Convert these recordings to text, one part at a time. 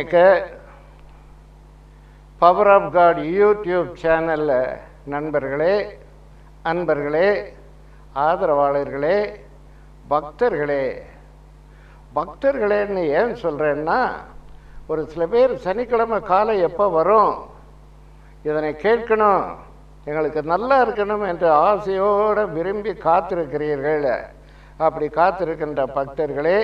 மதிப்புமிக்க power of God YouTube சேனலில் நண்பர்களே அன்பர்களே ஆதரவாளர்களே பக்தர்களே பக்தர்களேன்னு ஏன் சொல்கிறேன்னா ஒரு சில பேர் சனிக்கிழமை காலை எப்போ வரும் இதனை கேட்கணும் எங்களுக்கு நல்லா இருக்கணும் என்ற ஆசையோடு விரும்பி காத்திருக்கிறீர்கள் அப்படி காத்திருக்கின்ற பக்தர்களே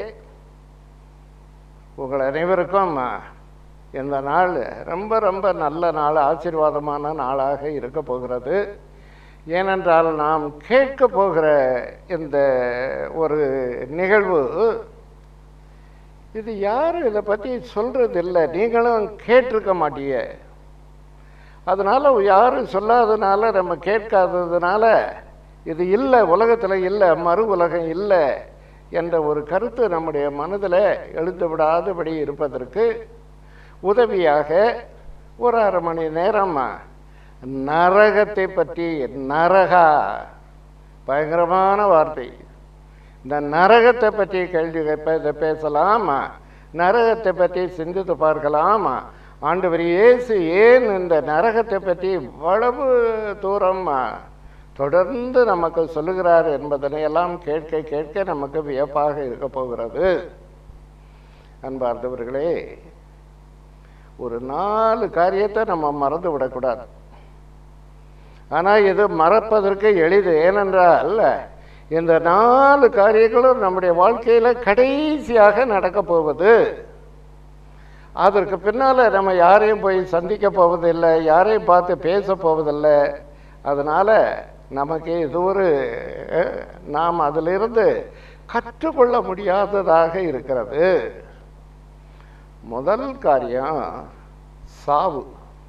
உங்கள் அனைவருக்கும் இந்த நாள் ரொம்ப ரொம்ப நல்ல நாள் ஆசீர்வாதமான நாளாக இருக்க போகிறது ஏனென்றால் நாம் கேட்க போகிற இந்த ஒரு நிகழ்வு இது யாரும் இதை பற்றி சொல்கிறது இல்லை நீங்களும் கேட்டிருக்க மாட்டீங்க அதனால் யாரும் சொல்லாததுனால நம்ம கேட்காததுனால இது இல்லை உலகத்தில் இல்லை மறு உலகம் இல்லை என்ற ஒரு கருத்து நம்முடைய மனதில் எழுந்து விடாதபடி இருப்பதற்கு உதவியாக ஒரு அரை மணி நேரம் நரகத்தை பற்றி நரகா பயங்கரமான வார்த்தை இந்த நரகத்தை பற்றி கேள்வி கேட்ப பேசலாம் நரகத்தை பற்றி சிந்தித்து பார்க்கலாம் ஆண்டவர் இயேசு ஏன் இந்த நரகத்தை பற்றி இவ்வளவு தூரம் தொடர்ந்து நமக்கு சொல்லுகிறார் என்பதனை எல்லாம் கேட்க கேட்க நமக்கு வியப்பாக இருக்க போகிறது அன்பார்ந்தவர்களே ஒரு நாலு காரியத்தை நம்ம மறந்து விடக்கூடாது ஆனால் இது மறப்பதற்கு எளிது ஏனென்றால் இந்த நாலு காரியங்களும் நம்முடைய வாழ்க்கையில் கடைசியாக நடக்க போவது அதற்கு பின்னால் நம்ம யாரையும் போய் சந்திக்க போவதில்லை யாரையும் பார்த்து பேச போவதில்லை அதனால் நமக்கு இது ஒரு நாம் அதிலிருந்து கற்றுக்கொள்ள முடியாததாக இருக்கிறது முதல் காரியம் சாவு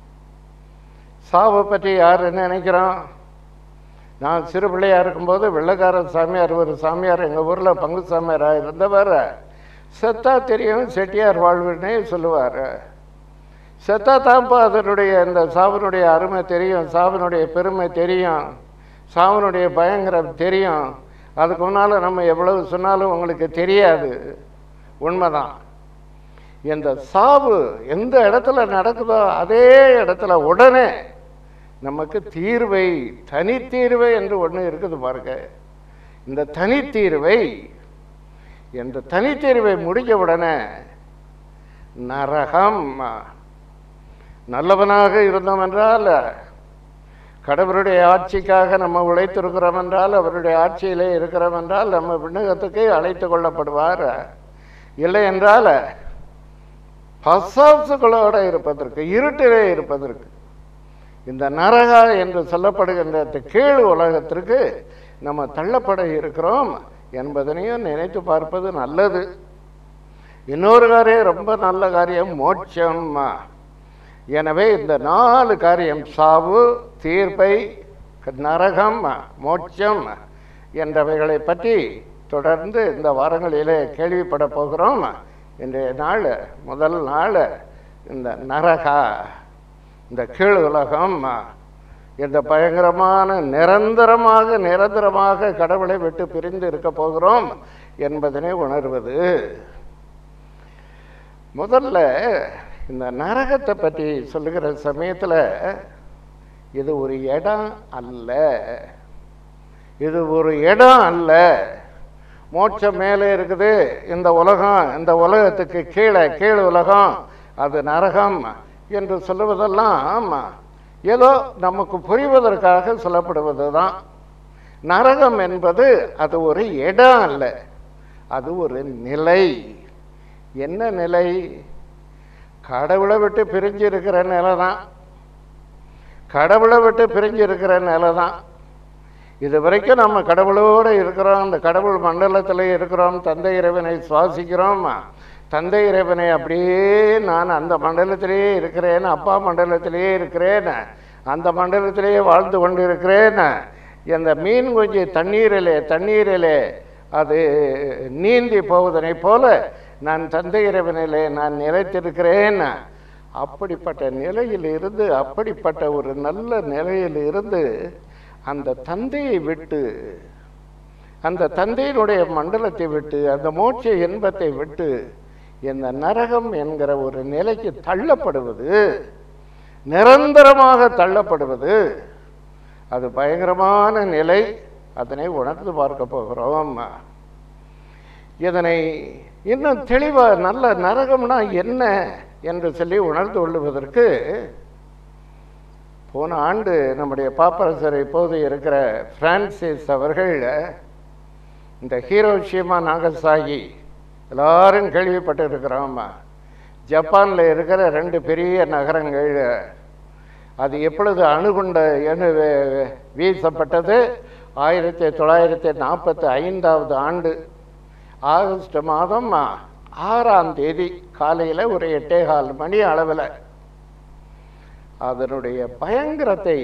சாவை பற்றி யார் என்ன நினைக்கிறோம் நான் சிறு பிள்ளையாக இருக்கும்போது வெள்ளக்கார சாமியார் ஒரு சாமியார் எங்கள் ஊரில் பங்கு சாமியாராக இருந்தவர் செத்தா தெரியும் செட்டியார் வாழ்வுன்னே சொல்லுவார் செத்தா தான்ப்பா அதனுடைய இந்த சாவனுடைய அருமை தெரியும் சாவனுடைய பெருமை தெரியும் சாவனுடைய பயங்கரம் தெரியும் அதுக்கு முன்னால் நம்ம எவ்வளவு சொன்னாலும் உங்களுக்கு தெரியாது உண்மைதான் இந்த சாவு எந்த இடத்துல நடக்குதோ அதே இடத்துல உடனே நமக்கு தீர்வை தனித்தீர்வை என்று ஒன்று இருக்குது பாருங்க இந்த தனித்தீர்வை இந்த தனித்தீர்வை முடிஞ்ச உடனே நரகம் நல்லவனாக இருந்தோம் என்றால் கடவுளுடைய ஆட்சிக்காக நம்ம உழைத்திருக்கிறோம் என்றால் அவருடைய ஆட்சியிலே இருக்கிறோம் என்றால் நம்ம விண்ணகத்துக்கு அழைத்து கொள்ளப்படுவார் இல்லை என்றால் பசாசுகளோடு இருப்பதற்கு இருட்டிலே இருப்பதற்கு இந்த நரகா என்று சொல்லப்படுகின்ற கீழ் உலகத்திற்கு நம்ம தள்ளப்பட இருக்கிறோம் என்பதனையும் நினைத்து பார்ப்பது நல்லது இன்னொரு காரியம் ரொம்ப நல்ல காரியம் மோட்சம் எனவே இந்த நாலு காரியம் சாவு தீர்ப்பை நரகம் மோட்சம் என்றவைகளை பற்றி தொடர்ந்து இந்த வாரங்களிலே கேள்விப்பட போகிறோம் இன்றைய நாள் முதல் நாள் இந்த நரகா இந்த கீழ் உலகம் இந்த பயங்கரமான நிரந்தரமாக நிரந்தரமாக கடவுளை விட்டு பிரிந்து இருக்க போகிறோம் என்பதனை உணர்வது முதல்ல இந்த நரகத்தை பற்றி சொல்லுகிற சமயத்தில் இது ஒரு இடம் அல்ல இது ஒரு இடம் அல்ல மோட்சம் மேலே இருக்குது இந்த உலகம் இந்த உலகத்துக்கு கீழே கீழ் உலகம் அது நரகம் என்று சொல்லுவதெல்லாம் ஏதோ நமக்கு புரிவதற்காக சொல்லப்படுவது தான் நரகம் என்பது அது ஒரு இடம் அல்ல அது ஒரு நிலை என்ன நிலை கடவுளை விட்டு பிரிஞ்சு இருக்கிற நிலை தான் கடவுளை விட்டு பிரிஞ்சு இருக்கிற நிலை தான் இது வரைக்கும் நம்ம கடவுளோடு இருக்கிறோம் அந்த கடவுள் மண்டலத்தில் இருக்கிறோம் தந்தை இறைவனை சுவாசிக்கிறோம் தந்தை இறைவனை அப்படியே நான் அந்த மண்டலத்திலேயே இருக்கிறேன் அப்பா மண்டலத்திலேயே இருக்கிறேன் அந்த மண்டலத்திலேயே வாழ்ந்து கொண்டு இருக்கிறேன் இந்த மீன் குஞ்சு தண்ணீரிலே தண்ணீரிலே அது நீந்தி போவதனைப் போல நான் தந்தை இறைவனிலே நான் நிலைத்திருக்கிறேன் அப்படிப்பட்ட நிலையில் இருந்து அப்படிப்பட்ட ஒரு நல்ல நிலையில் இருந்து அந்த தந்தையை விட்டு அந்த தந்தையினுடைய மண்டலத்தை விட்டு அந்த மோட்ச இன்பத்தை விட்டு இந்த நரகம் என்கிற ஒரு நிலைக்கு தள்ளப்படுவது நிரந்தரமாக தள்ளப்படுவது அது பயங்கரமான நிலை அதனை உணர்ந்து பார்க்க போகிறோம் இதனை இன்னும் தெளிவாக நல்ல நரகம்னா என்ன என்று சொல்லி உணர்ந்து கொள்ளுவதற்கு போன ஆண்டு நம்முடைய பாப்பரசர் இப்போது இருக்கிற பிரான்சிஸ் அவர்கள் இந்த ஹீரோஷிமா நாகசாகி எல்லாரும் கேள்விப்பட்டு இருக்கிறோம் ஜப்பானில் இருக்கிற ரெண்டு பெரிய நகரங்கள் அது எப்பொழுது அணுகுண்ட எணு வே- வீசப்பட்டது ஆயிரத்தி தொள்ளாயிரத்தி நாற்பத்தி ஐந்தாவது ஆண்டு ஆகஸ்ட் மாதம் ஆறாம் தேதி காலையில் ஒரு எட்டேகால் மணி அளவில் அதனுடைய பயங்கரத்தை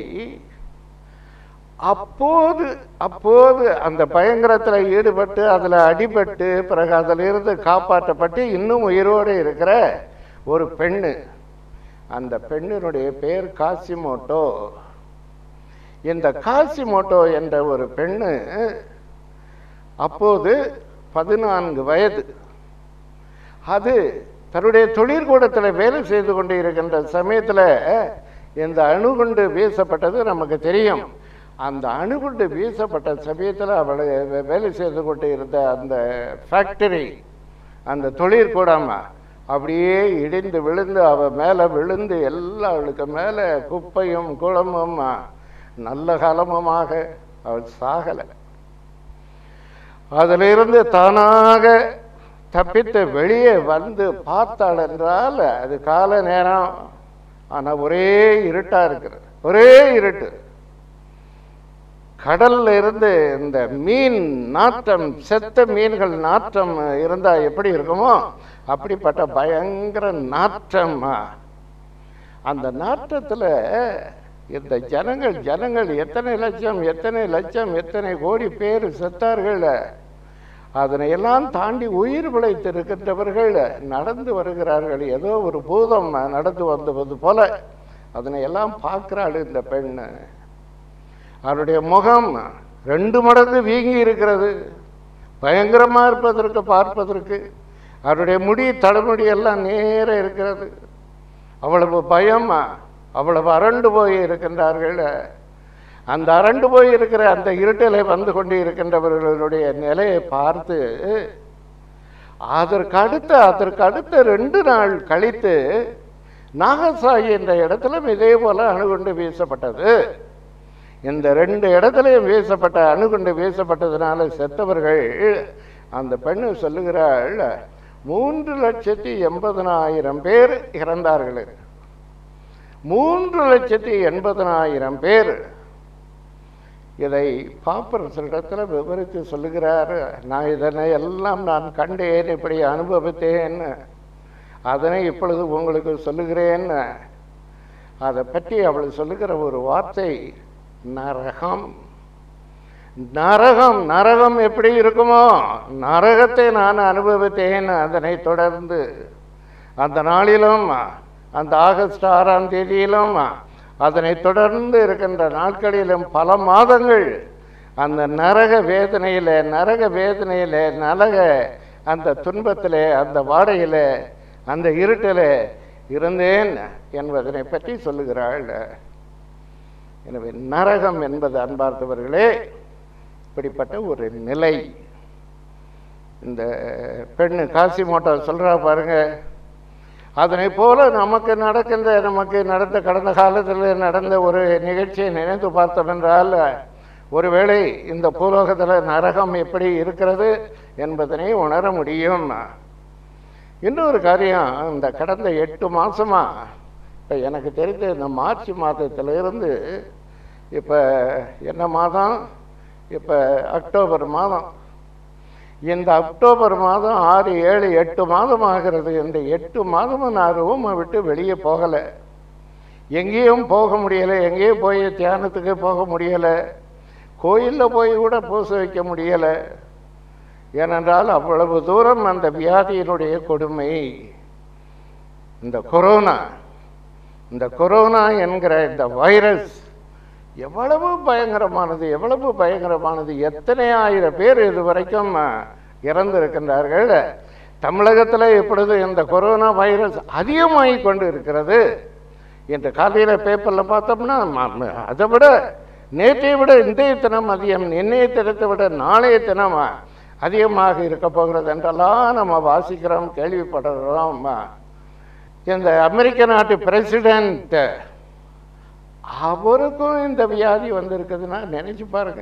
அப்போது அப்போது அந்த பயங்கரத்தில் ஈடுபட்டு அதில் அடிபட்டு பிறகு அதிலிருந்து காப்பாற்றப்பட்டு இன்னும் உயிரோடு இருக்கிற ஒரு பெண்ணு அந்த பெண்ணினுடைய பெயர் காசிமோட்டோ இந்த காசிமோட்டோ என்ற ஒரு பெண்ணு அப்போது பதினான்கு வயது அது தன்னுடைய தொழிற்கூடத்தில் வேலை செய்து கொண்டு இருக்கின்ற சமயத்தில் இந்த அணுகுண்டு வீசப்பட்டது நமக்கு தெரியும் அந்த அணுகுண்டு வீசப்பட்ட சமயத்தில் அவளை வே- வேலை செய்து கொண்டு இருந்த அந்த ஃபேக்டரி அந்த தொழிற்கூடம் அப்படியே இடிந்து விழுந்து அவ மேலே விழுந்து எல்லா அவளுக்கு மேலே குப்பையும் குளமும் நல்ல காலமுமாக அவள் சாகலை அதிலிருந்து தானாக தப்பித்து வெளியே வந்து பார்த்தாள் என்றால் அது கால நேரம் ஆனால் ஒரே இருட்டா இருக்கிறது ஒரே இருட்டு கடல்ல இருந்து இந்த மீன் நாற்றம் செத்த மீன்கள் நாற்றம் இருந்தா எப்படி இருக்குமோ அப்படிப்பட்ட பயங்கர நாற்றம் அந்த நாற்றத்துல இந்த ஜனங்கள் ஜனங்கள் எத்தனை லட்சம் எத்தனை லட்சம் எத்தனை கோடி பேர் செத்தார்கள் அதனை எல்லாம் தாண்டி உயிர் பிழைத்திருக்கின்றவர்கள் நடந்து வருகிறார்கள் ஏதோ ஒரு பூதம் நடந்து வந்தது போல அதனை எல்லாம் பார்க்கிறாள் இந்த பெண் அவருடைய முகம் ரெண்டு மடங்கு வீங்கி இருக்கிறது பயங்கரமா இருப்பதற்கு பார்ப்பதற்கு அவருடைய முடி தலைமுடி எல்லாம் நேர இருக்கிறது அவ்வளவு பயம் அவ்வளவு அரண்டு போய் இருக்கின்றார்கள் அந்த அரண்டு போய் இருக்கிற அந்த இருட்டிலே வந்து கொண்டு இருக்கின்றவர்களுடைய நிலையை பார்த்து அதற்கு அடுத்த அதற்கு அடுத்த ரெண்டு நாள் கழித்து நாகசாகி என்ற இடத்துல இதே போல அணுகுண்டு வீசப்பட்டது இந்த ரெண்டு இடத்துலையும் வீசப்பட்ட அணுகுண்டு வீசப்பட்டதுனால செத்தவர்கள் அந்த பெண்ணு சொல்லுகிறாள் மூன்று லட்சத்தி எண்பதனாயிரம் பேர் இறந்தார்கள் மூன்று லட்சத்தி எண்பதனாயிரம் பேர் இதை பாப்பரசரிடத்தில் விவரித்து சொல்லுகிறார் நான் இதனை எல்லாம் நான் கண்டேன் இப்படி அனுபவித்தேன் அதனை இப்பொழுது உங்களுக்கு சொல்லுகிறேன் அதை பற்றி அவள் சொல்லுகிற ஒரு வார்த்தை நரகம் நரகம் நரகம் எப்படி இருக்குமோ நரகத்தை நான் அனுபவித்தேன் அதனை தொடர்ந்து அந்த நாளிலும் அந்த ஆகஸ்ட் ஆறாம் தேதியிலும் அதனை தொடர்ந்து இருக்கின்ற நாட்களிலும் பல மாதங்கள் அந்த நரக வேதனையில நரக வேதனையில நரக அந்த துன்பத்திலே அந்த வாடையிலே அந்த இருட்டிலே இருந்தேன் என்பதனை பற்றி சொல்லுகிறாள் எனவே நரகம் என்பது அன்பார்ந்தவர்களே இப்படிப்பட்ட ஒரு நிலை இந்த பெண்ணு காசி மோட்டோ சொல்றா பாருங்க அதனை போல நமக்கு நடக்கின்ற நமக்கு நடந்த கடந்த காலத்தில் நடந்த ஒரு நிகழ்ச்சியை நினைத்து பார்த்தோம் என்றால் ஒருவேளை இந்த பூலோகத்தில் நரகம் எப்படி இருக்கிறது என்பதனை உணர முடியும் இன்னொரு காரியம் இந்த கடந்த எட்டு மாசமா இப்போ எனக்கு தெரிந்த இந்த மார்ச் மாதத்திலிருந்து இப்போ என்ன மாதம் இப்போ அக்டோபர் மாதம் இந்த அக்டோபர் மாதம் ஆறு ஏழு எட்டு மாதம் ஆகிறது இந்த எட்டு மாதமும் நான் ரூமை விட்டு வெளியே போகலை எங்கேயும் போக முடியலை எங்கேயும் போய் தியானத்துக்கு போக முடியலை கோயிலில் போய் கூட பூச வைக்க முடியலை ஏனென்றால் அவ்வளவு தூரம் அந்த வியாதியினுடைய கொடுமை இந்த கொரோனா இந்த கொரோனா என்கிற இந்த வைரஸ் எவ்வளவு பயங்கரமானது எவ்வளவு பயங்கரமானது எத்தனை ஆயிரம் பேர் இது வரைக்கும் இறந்திருக்கின்றார்கள் தமிழகத்தில் இப்பொழுது இந்த கொரோனா வைரஸ் அதிகமாகி கொண்டு இருக்கிறது இன்று காலையில் பேப்பரில் பார்த்தோம்னா ம- ம- அதை விட நேற்றை விட இன்றைய தினம் அதிகம் இன்னைய தினத்தை விட நாளைய தினம் அதிகமாக இருக்க போகிறது என்றெல்லாம் நம்ம வாசிக்கிறோம் கேள்விப்படுறோம் இந்த அமெரிக்க நாட்டு பிரசிடென்ட் அவருக்கும் இந்த வியாதி வந்திருக்குதுன்னா நினைச்சு பாருங்க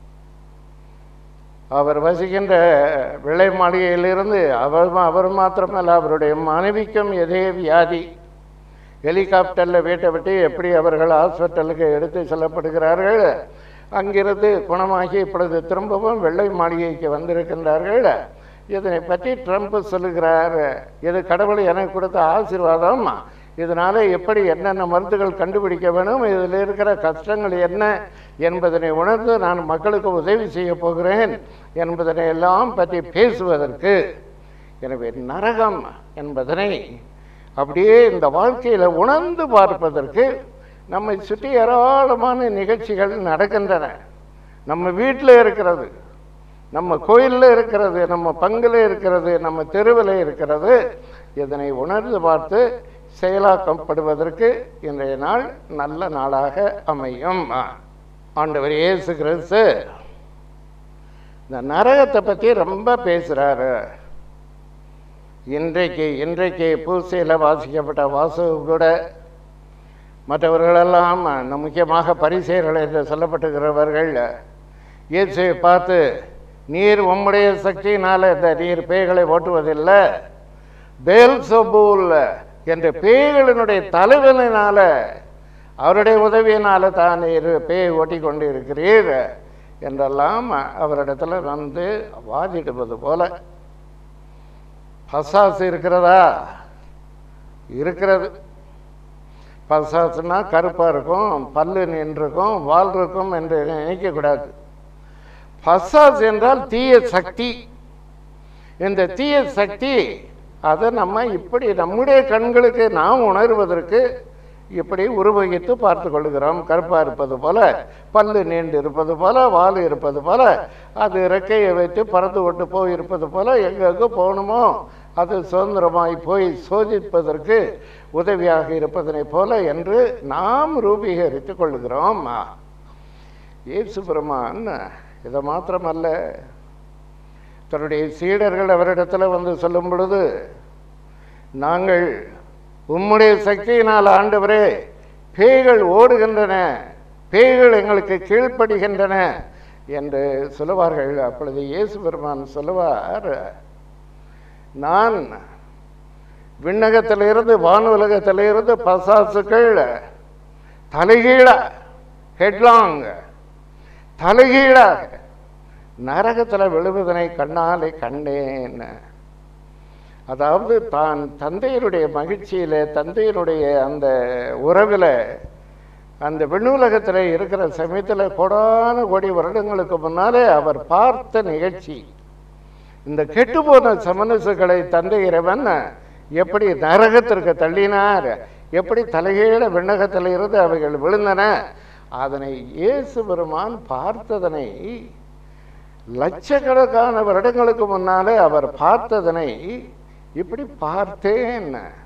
அவர் வசிக்கின்ற வெள்ளை மாளிகையிலிருந்து அவர் மா- அவர் மாத்திரமல்ல அவருடைய மனைவிக்கும் இதே வியாதி ஹெலிகாப்டரில் வீட்டை விட்டு எப்படி அவர்கள் ஹாஸ்பிட்டலுக்கு எடுத்து செல்லப்படுகிறார்கள் அங்கிருந்து குணமாகி இப்பொழுது திரும்பவும் வெள்ளை மாளிகைக்கு வந்திருக்கின்றார்கள் இதனை பற்றி ட்ரம்ப் சொல்லுகிறார் இது கடவுள் எனக்கு கொடுத்த ஆசீர்வாதம் இதனால எப்படி என்னென்ன மருந்துகள் கண்டுபிடிக்க வேணும் இதில் இருக்கிற கஷ்டங்கள் என்ன என்பதனை உணர்ந்து நான் மக்களுக்கு உதவி செய்ய போகிறேன் என்பதனை எல்லாம் பற்றி பேசுவதற்கு எனவே நரகம் என்பதனை அப்படியே இந்த வாழ்க்கையில் உணர்ந்து பார்ப்பதற்கு நம்மை சுற்றி ஏராளமான நிகழ்ச்சிகள் நடக்கின்றன நம்ம வீட்டில் இருக்கிறது நம்ம கோயிலில் இருக்கிறது நம்ம பங்கில் இருக்கிறது நம்ம தெருவில் இருக்கிறது இதனை உணர்ந்து பார்த்து செயலாக்கப்படுவதற்கு இன்றைய நாள் நல்ல நாளாக அமையும் ஆண்டவர் இயேசு கிறிஸ்து இந்த நரகத்தை பற்றி ரொம்ப பேசுகிறாரு இன்றைக்கு இன்றைக்கு பூசையில் வாசிக்கப்பட்ட வாசகம் கூட மற்றவர்களெல்லாம் ந- முக்கியமாக பரிசெயர்கள் என்று சொல்லப்பட்டுகிறவர்கள் இயேசுவை பார்த்து நீர் உம்முடைய சக்தியினால இந்த நீர் பேய்களை ஓட்டுவதில்லை பேல் என்ற பேய்களினுடைய தலைவனினால அவருடைய உதவியினால தான் இரு பேய் ஓட்டி கொண்டு இருக்கிறீர் என்றெல்லாம் அவரிடத்துல வந்து வாதிடுவது போல பசாசு இருக்கிறதா இருக்கிறது பசாசுனா கருப்பாக இருக்கும் பல்லு நின்றுக்கும் வால் இருக்கும் என்று நினைக்கக்கூடாது பசாஸ் என்றால் தீய சக்தி இந்த தீய சக்தி அதை நம்ம இப்படி நம்முடைய கண்களுக்கு நாம் உணர்வதற்கு இப்படி உருவகித்து பார்த்து கொள்கிறோம் கருப்பாக இருப்பது போல பல்லு நீண்டு இருப்பது போல வால் இருப்பது போல அது இறக்கையை வைத்து பறந்து கொண்டு போய் இருப்பது போல எங்கெங்கே போகணுமோ அது சுதந்திரமாய் போய் சோதிப்பதற்கு உதவியாக இருப்பதனை போல என்று நாம் ரூபீகரித்து கொள்கிறோம் இயேசு பெருமான் இதை மாத்திரமல்ல தன்னுடைய சீடர்கள் அவரிடத்துல வந்து சொல்லும் பொழுது நாங்கள் உம்முடைய சக்தியினால் ஆண்டவரே பேய்கள் ஓடுகின்றன பேய்கள் எங்களுக்கு கீழ்ப்படுகின்றன என்று சொல்லுவார்கள் அப்பொழுது இயேசு பெருமான் சொல்லுவார் நான் விண்ணகத்திலிருந்து வானுலகத்திலிருந்து பசாசுக்கள் தலைகீழ ஹெட்லாங் தலைகீழாக நரகத்தில் விழுவதனை கண்ணாலே கண்டேன் அதாவது தான் தந்தையருடைய மகிழ்ச்சியில் தந்தையருடைய அந்த உறவில் அந்த விண்ணுலகத்தில் இருக்கிற சமயத்தில் கோடான கோடி வருடங்களுக்கு முன்னாலே அவர் பார்த்த நிகழ்ச்சி இந்த கெட்டுப்போன சமனசுகளை தந்தை இறைவன் எப்படி நரகத்திற்கு தள்ளினார் எப்படி தலைகீழ விண்ணகத்தில் இருந்து அவைகள் விழுந்தன அதனை இயேசு பெருமான் பார்த்ததனை லட்சக்கணக்கான வருடங்களுக்கு முன்னாலே அவர் பார்த்ததனை இப்படி பார்த்தேன்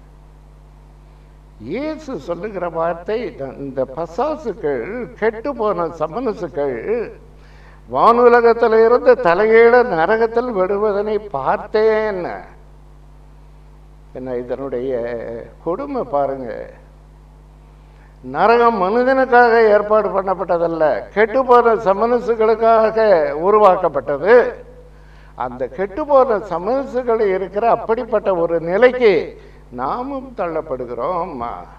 இயேசு சொல்லுகிற வார்த்தை இந்த பசாசுக்கள் கெட்டு போன சமனசுக்கள் வானுலகத்தில் இருந்து தலைகீழ நரகத்தில் விடுவதனை பார்த்தேன் என்ன இதனுடைய கொடுமை பாருங்க நரகம் மனிதனுக்காக ஏற்பாடு பண்ணப்பட்டதல்ல கெட்டுப்போன சமனசுகளுக்காக உருவாக்கப்பட்டது அந்த கெட்டுப்போன சமனசுகள் இருக்கிற அப்படிப்பட்ட ஒரு நிலைக்கு நாமும் தள்ளப்படுகிறோம்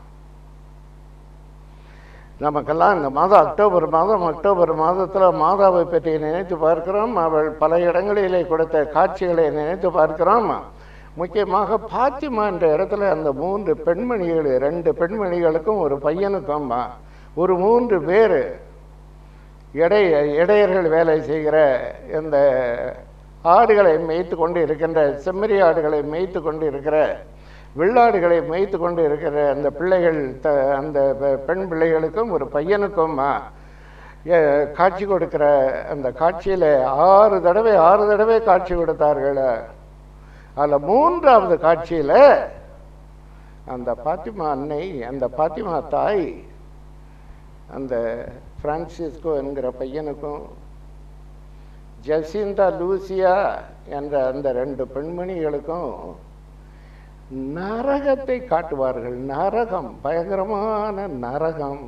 நமக்கெல்லாம் இந்த மாதம் அக்டோபர் மாதம் அக்டோபர் மாதத்தில் மாதாவை பற்றி நினைத்து பார்க்கிறோம் அவள் பல இடங்களிலே கொடுத்த காட்சிகளை நினைத்து பார்க்கிறோம் முக்கியமாக பாத்திமா என்ற இடத்துல அந்த மூன்று பெண்மணிகள் ரெண்டு பெண்மணிகளுக்கும் ஒரு பையனுக்கும் ஒரு மூன்று பேர் இடை இடையர்கள் வேலை செய்கிற இந்த ஆடுகளை மேய்த்து கொண்டு இருக்கின்ற செம்மறி ஆடுகளை மேய்த்து கொண்டு இருக்கிற வெள்ளாடுகளை மேய்த்து கொண்டு இருக்கிற அந்த பிள்ளைகள் த அந்த பெ- பெண் பிள்ளைகளுக்கும் ஒரு பையனுக்கும் எ, காட்சி கொடுக்கிற அந்த காட்சியில் ஆறு தடவை ஆறு தடவை காட்சி கொடுத்தார்கள் அதில் மூன்றாவது காட்சியில் அந்த பாத்திமா அன்னை அந்த பாத்திமா தாய் அந்த பிரான்சிஸ்கோ என்கிற பையனுக்கும் ஜெசிந்தா லூசியா என்ற அந்த ரெண்டு பெண்மணிகளுக்கும் நரகத்தை காட்டுவார்கள் நரகம் பயங்கரமான நரகம்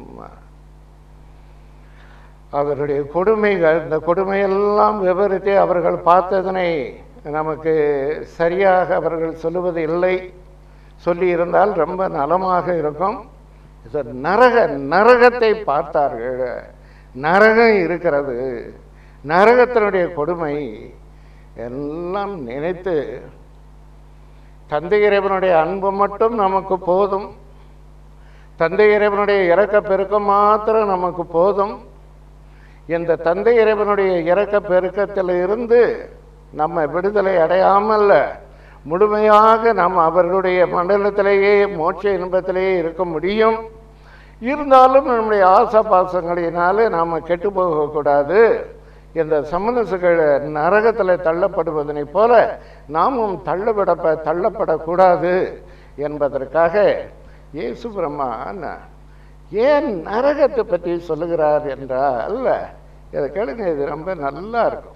அவருடைய கொடுமைகள் இந்த கொடுமையெல்லாம் விவரித்து அவர்கள் பார்த்ததனை நமக்கு சரியாக அவர்கள் சொல்லுவது இல்லை சொல்லி இருந்தால் ரொம்ப நலமாக இருக்கும் இது நரக நரகத்தை பார்த்தார்கள் நரகம் இருக்கிறது நரகத்தினுடைய கொடுமை எல்லாம் நினைத்து தந்தை இறைவனுடைய அன்பு மட்டும் நமக்கு போதும் தந்தை இறைவனுடைய இறக்க பெருக்கம் மாத்திரம் நமக்கு போதும் இந்த தந்தை இறைவனுடைய இறக்க பெருக்கத்தில் இருந்து நம்ம விடுதலை அடையாமல் முழுமையாக நாம் அவர்களுடைய மண்டலத்திலேயே மோட்ச இன்பத்திலேயே இருக்க முடியும் இருந்தாலும் நம்முடைய ஆசை பாசங்களினால நாம் கெட்டு போகக்கூடாது இந்த சமணசுகள் நரகத்தில் தள்ளப்படுவதனை போல நாமும் தள்ளப்பட தள்ளப்படக்கூடாது என்பதற்காக இயேசு பிரம்மான் ஏன் நரகத்தை பற்றி சொல்லுகிறார் என்றால் அல்ல இதை கேளுங்க இது ரொம்ப நல்லா இருக்கும்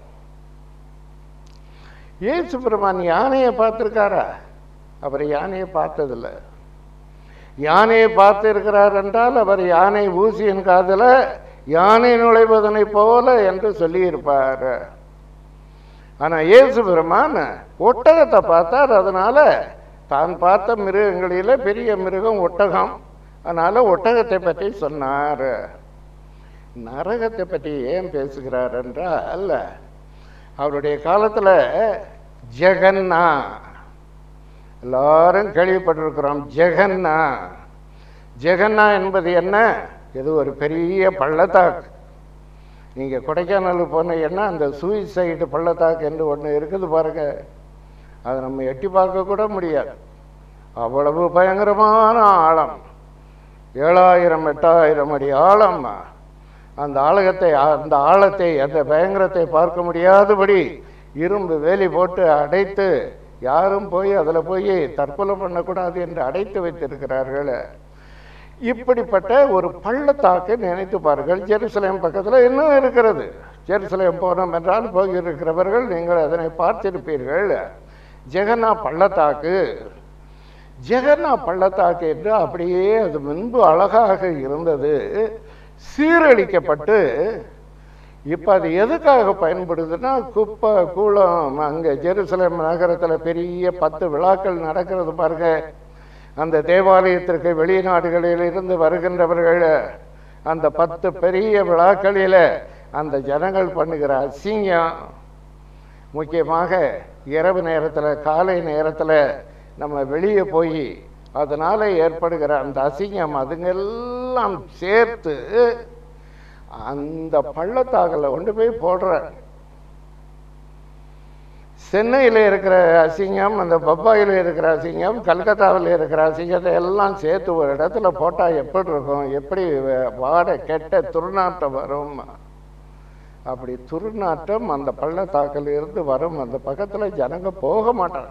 இயேசு பிரமான் யானையை பார்த்துருக்காரா அவர் யானையை பார்த்ததில்ல யானையை பார்த்து இருக்கிறார் என்றால் அவர் யானை ஊசியின் காதில் யானை நுழைவதனை போல என்று சொல்லியிருப்பார் ஆனால் இயேசு பெருமான் ஒட்டகத்தை பார்த்தார் அதனால தான் பார்த்த மிருகங்களில் பெரிய மிருகம் ஒட்டகம் அதனால ஒட்டகத்தை பற்றி சொன்னார் நரகத்தை பற்றி ஏன் பேசுகிறார் என்றால் அல்ல அவருடைய காலத்தில் ஜெகன்னா எல்லாரும் கேள்விப்பட்டிருக்கிறோம் ஜெகன்னா ஜெகன்னா என்பது என்ன இது ஒரு பெரிய பள்ளத்தாக்கு நீங்கள் கொடைக்கானல் போனீங்கன்னா அந்த சூசைடு பள்ளத்தாக்கு என்று ஒன்று இருக்குது பாருங்க அதை நம்ம எட்டி பார்க்க கூட முடியாது அவ்வளவு பயங்கரமான ஆழம் ஏழாயிரம் எட்டாயிரம் அடி ஆழம் அந்த ஆழகத்தை அந்த ஆழத்தை அந்த பயங்கரத்தை பார்க்க முடியாதபடி இரும்பு வேலி போட்டு அடைத்து யாரும் போய் அதில் போய் தற்கொலை பண்ணக்கூடாது என்று அடைத்து வைத்திருக்கிறார்கள் இப்படிப்பட்ட ஒரு பள்ளத்தாக்கை நினைத்து பாருங்கள் ஜெருசலேம் பக்கத்தில் இன்னும் இருக்கிறது ஜெருசலேம் போனோம் என்றால் போயிருக்கிறவர்கள் நீங்கள் அதனை பார்த்திருப்பீர்கள் ஜெகன்னா பள்ளத்தாக்கு ஜெகன்னா பள்ளத்தாக்கு என்று அப்படியே அது முன்பு அழகாக இருந்தது சீரழிக்கப்பட்டு இப்போ அது எதுக்காக பயன்படுதுன்னா குப்பை கூளம் அங்கே ஜெருசலேம் நகரத்தில் பெரிய பத்து விழாக்கள் நடக்கிறது பாருங்க அந்த தேவாலயத்திற்கு வெளிநாடுகளில் இருந்து வருகின்றவர்கள் அந்த பத்து பெரிய விழாக்களில் அந்த ஜனங்கள் பண்ணுகிற அசிங்கம் முக்கியமாக இரவு நேரத்தில் காலை நேரத்தில் நம்ம வெளியே போய் அதனால் ஏற்படுகிற அந்த அசிங்கம் அதுங்கெல்லாம் சேர்த்து அந்த பள்ளத்தாக்கில் கொண்டு போய் போடுறார் சென்னையில் இருக்கிற அசிங்கம் அந்த பப்பாயில் இருக்கிற அசிங்கம் கல்கத்தாவில் இருக்கிற அசிங்கத்தை எல்லாம் சேர்த்து ஒரு இடத்துல போட்டால் எப்படி இருக்கும் எப்படி வாடை கெட்ட துர்நாற்றம் வரும் அப்படி துர்நாற்றம் அந்த பள்ளத்தாக்கில் இருந்து வரும் அந்த பக்கத்தில் ஜனங்க போக மாட்டாங்க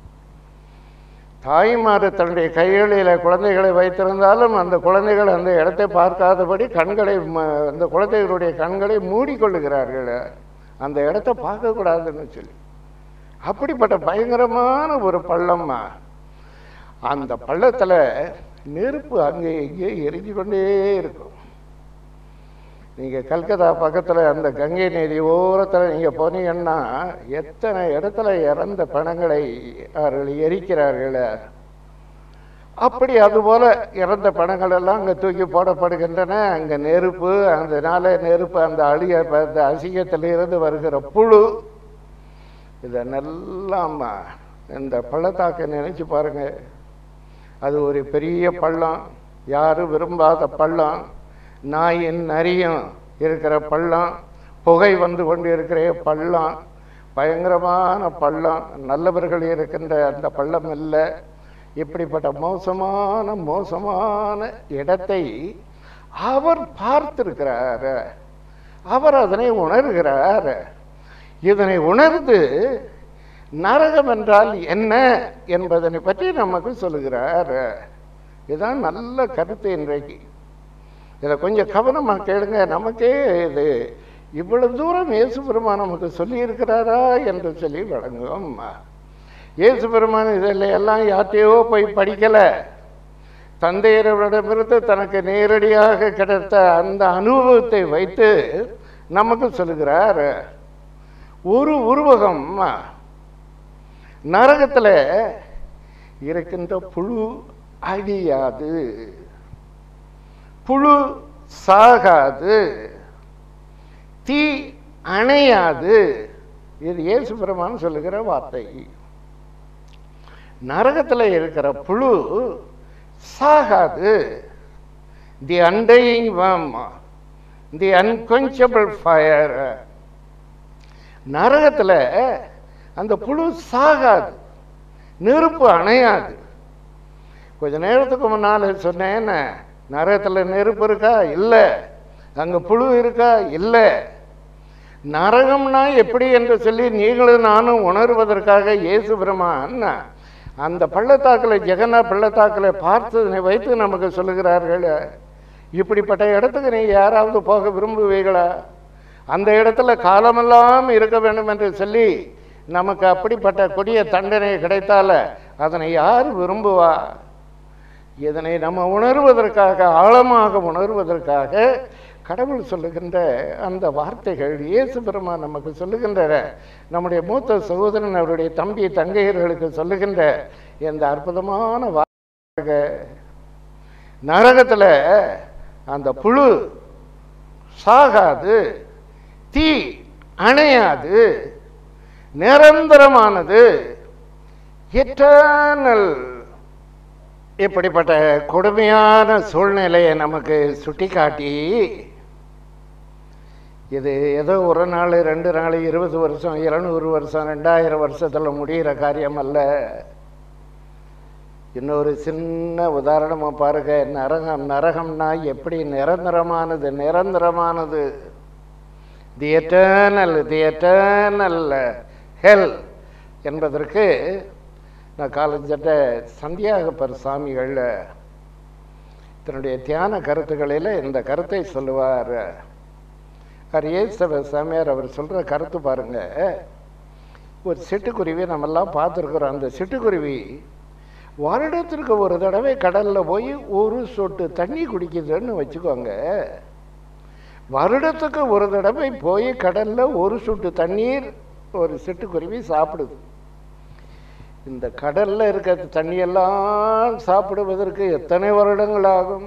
தாய்மார் தன்னுடைய கைகளில் குழந்தைகளை வைத்திருந்தாலும் அந்த குழந்தைகள் அந்த இடத்தை பார்க்காதபடி கண்களை அந்த குழந்தைகளுடைய கண்களை மூடிக்கொள்ளுகிறார்கள் அந்த இடத்த பார்க்கக்கூடாதுன்னு சொல்லி அப்படிப்பட்ட பயங்கரமான ஒரு பள்ளம்மா அந்த பள்ளத்தில் நெருப்பு அங்கே இங்கே எரிஞ்சு கொண்டே இருக்கும் நீங்கள் கல்கத்தா பக்கத்தில் அந்த கங்கை நதி ஓரத்தில் நீங்கள் போனீங்கன்னா எத்தனை இடத்துல இறந்த பணங்களை அவர்கள் எரிக்கிறார்கள் அப்படி அதுபோல் இறந்த பணங்கள் எல்லாம் அங்கே தூக்கி போடப்படுகின்றன அங்கே நெருப்பு அதனால நெருப்பு அந்த அழிய அந்த அசிங்கத்திலிருந்து வருகிற புழு இதெல்லாம் இந்த பள்ளத்தாக்கை நினச்சி பாருங்க அது ஒரு பெரிய பள்ளம் யாரும் விரும்பாத பள்ளம் நாயின் நரியும் இருக்கிற பள்ளம் புகை வந்து கொண்டு இருக்கிற பள்ளம் பயங்கரமான பள்ளம் நல்லவர்கள் இருக்கின்ற அந்த பள்ளம் இல்லை இப்படிப்பட்ட மோசமான மோசமான இடத்தை அவர் பார்த்திருக்கிறார் அவர் அதனை உணர்கிறார் இதனை உணர்ந்து நரகம் என்றால் என்ன என்பதனை பற்றி நமக்கு சொல்லுகிறார் இதுதான் நல்ல கருத்து இன்றைக்கு இதை கொஞ்சம் கவனமாக கேளுங்க நமக்கே இது இவ்வளவு தூரம் இயேசு பெருமான் நமக்கு சொல்லியிருக்கிறாரா என்று சொல்லி வழங்குவோம் இயேசு பெருமான் இதில் எல்லாம் யார்ட்டையோ போய் படிக்கலை தந்தையரிடமிருந்து தனக்கு நேரடியாக கிடைத்த அந்த அனுபவத்தை வைத்து நமக்கு சொல்லுகிறார் ஒரு உருவகம் நரகத்தில் இருக்கின்ற புழு அழியாது புழு சாகாது தீ அணையாது இது இயேசு பெருமான் சொல்லுகிற வார்த்தை நரகத்தில் இருக்கிற புழு சாகாது தி அண்டையிங் வம் தி அன்கொன்சபிள் ஃபயர் நரகத்தில் அந்த புழு சாகாது நெருப்பு அணையாது கொஞ்ச நேரத்துக்கு முன்னால் சொன்னேன் நரகத்தில் நெருப்பு இருக்கா இல்லை அங்கே புழு இருக்கா இல்லை நரகம்னா எப்படி என்று சொல்லி நீங்களும் நானும் உணர்வதற்காக இயேசு பிரமான் அந்த பள்ளத்தாக்கில் ஜெகன்னா பள்ளத்தாக்கில் பார்த்ததனை வைத்து நமக்கு சொல்லுகிறார்கள் இப்படிப்பட்ட இடத்துக்கு நீ யாராவது போக விரும்புவீங்களா அந்த இடத்துல காலமெல்லாம் இருக்க வேண்டும் என்று சொல்லி நமக்கு அப்படிப்பட்ட கொடிய தண்டனை கிடைத்தால அதனை யார் விரும்புவா இதனை நம்ம உணர்வதற்காக ஆழமாக உணர்வதற்காக கடவுள் சொல்லுகின்ற அந்த வார்த்தைகள் இயேசு பெருமான் நமக்கு சொல்லுகின்ற நம்முடைய மூத்த சகோதரன் அவருடைய தம்பி தங்கையர்களுக்கு சொல்லுகின்ற இந்த அற்புதமான வார்த்தை நரகத்தில் அந்த புழு சாகாது தீ அணையாது நிரந்தரமானது எட்டர்னல் இப்படிப்பட்ட கொடுமையான சூழ்நிலையை நமக்கு சுட்டிக்காட்டி இது ஏதோ ஒரு நாள் ரெண்டு நாள் இருபது வருஷம் இருநூறு வருஷம் ரெண்டாயிரம் வருஷத்தில் முடிகிற காரியம் அல்ல இன்னொரு சின்ன உதாரணமாக பாருங்க நரகம் நரகம்னா எப்படி நிரந்தரமானது நிரந்தரமானது தி எட்டர்னல் தி எட்டர்னல் ஹெல் என்பதற்கு நான் காலஞ்சட்ட சந்தியாகப்பர் சாமிகள் தன்னுடைய தியான கருத்துக்களில் இந்த கருத்தை சொல்லுவார் அரியேசவ சாமியார் அவர் சொல்கிற கருத்து பாருங்க ஒரு சிட்டுக்குருவி நம்மெல்லாம் பார்த்துருக்குறோம் அந்த சிட்டுக்குருவி வருடத்திற்கு ஒரு தடவை கடலில் போய் ஒரு சொட்டு தண்ணி குடிக்குதுன்னு வச்சுக்கோங்க வருடத்துக்கு ஒரு தடவை போய் கடலில் ஒரு சொட்டு தண்ணீர் ஒரு சிட்டுக்குருவி சாப்பிடுது இந்த கடல்ல இருக்க தண்ணியெல்லாம் சாப்பிடுவதற்கு எத்தனை வருடங்கள் ஆகும்